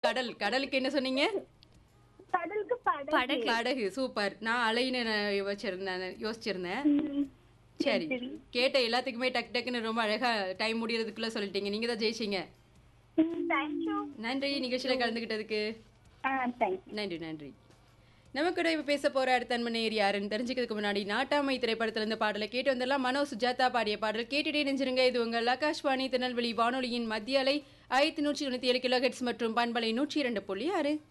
கடல் கடலுக்கு என்ன சொன்னீங்க கடலுக்கு படகு படகு படகு சூப்பர் நான் அலைன்னு நான் யோசிச்சிருந்தேன் யோசிச்சிருந்தேன் ம். சரி கேட்ட எல்லாத்துக்குமே டக் டக்குன்னு ரொம்ப அழகா டைம் முடியறதுக்குள்ள சொல்லிட்டீங்க நீங்க தான் ஜெயிச்சீங்க ம், thank you. நன்றி நிகழ்ச்சியில கலந்துகிட்டதுக்கு ஆ, thank you. நன்றி நன்றி நம்ம கூட இப்ப பேச போற அடுத்த அன்பனையர் யாருன்னு தெரிஞ்சுக்கிறதுக்கு முன்னாடி நாட்டாமை திரைப்படத்துல இருந்து பாடலை கேட்டு வந்தெல்லாம் மனோ சுஜாதா பாடிய பாடல் கேட்டுட்டே நெஞ்சிருங்க இது உங்கள் ஆகாஷ்வாணி திருநெல்வேலி வானொலியின் மத்திய அலை ஆயிரத்தி நூற்றி தொண்ணூத்தி ஏழு கிலோ மற்றும் பண்பலை நூற்றி இரண்டு புள்ளி ஆறு